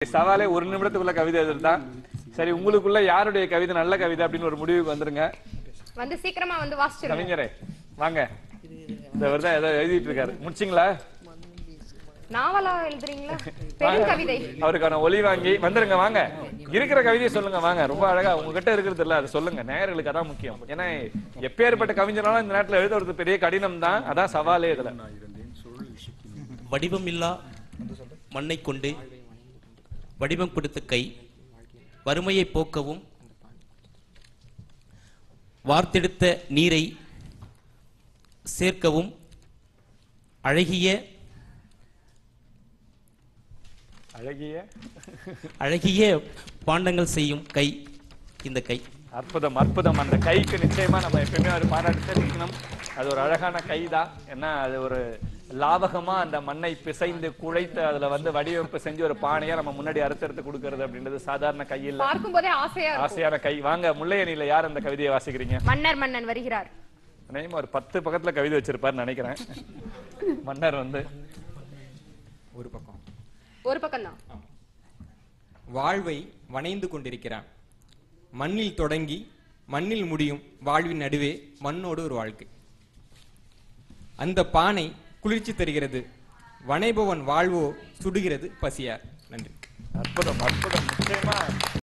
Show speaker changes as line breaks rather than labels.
சவாலே ஒரு நிமிடத்துக்குள்ள கவிதை எழுதுதான் சரி உங்களுக்குள்ள யாருடைய கவிதை நல்ல கவிதை அப்படின்னு ஒரு முடிவுக்கு வந்துருங்க
வந்து சீக்கிரமா வந்து வாசிச்சிருங்க
கவிஞரே வாங்க இந்த தான் ஏதோ எழுதிட்டு இருக்காரு முடிச்சிங்களா
நாவலா எழுதுறீங்களா பெருங்கவிதை
அவருக்கான ஒலி வாங்கி வந்துருங்க வாங்க இருக்கிற கவிதையை சொல்லுங்க வாங்க ரொம்ப அழகா உங்ககிட்ட இருக்கிறது இல்ல அதை சொல்லுங்க நேயர்களுக்கு அதான் முக்கியம் ஏன்னா எப்பேற்பட்ட கவிஞராலும் இந்த நேரத்துல எழுதுறது பெரிய கடினம் தான் அதான் சவாலே இதுல
வடிவமில்லா மண்ணை கொண்டு வடிவம் கொடுத்த கை வறுமையை போக்கவும் வார்த்தெடுத்த நீரை சேர்க்கவும் அழகிய
அழகிய
அழகிய பாண்டங்கள் செய்யும் கை இந்த கை
அற்புதம் அற்புதம் அந்த கைக்கு நிச்சயமா நம்ம எப்பயுமே ஒரு பாராட்டு தெரிவிக்கணும் அது ஒரு அழகான கைதான் ஏன்னா அது ஒரு லாவகமா அந்த மண்ணை பிசைந்து குழைத்து அதுல வந்து வடிவமைப்பு செஞ்சு ஒரு பானையா நம்ம முன்னாடி அறுத்தெடுத்து கொடுக்கறது அப்படின்றது சாதாரண கை இல்ல
பார்க்கும் போதே ஆசையா இருக்கும்
ஆசையான கை வாங்க முல்லையணியில யார் அந்த கவிதையை வாசிக்கிறீங்க
மன்னர் மன்னன் வருகிறார்
அநேகமா ஒரு பத்து பக்கத்துல கவிதை வச்சிருப்பாருன்னு நினைக்கிறேன் மன்னர் வந்து
ஒரு பக்கம்
ஒரு பக்கம் தான்
வாழ்வை வணைந்து கொண்டிருக்கிறான் மண்ணில் தொடங்கி மண்ணில் முடியும் வாழ்வின் நடுவே மண்ணோடு ஒரு வாழ்க்கை அந்த பானை குளிர்ச்சி தருகிறது வனைபவன் வாழ்வோ சுடுகிறது பசியார் நன்றி
அற்புதம் அற்புதம் நிச்சயமா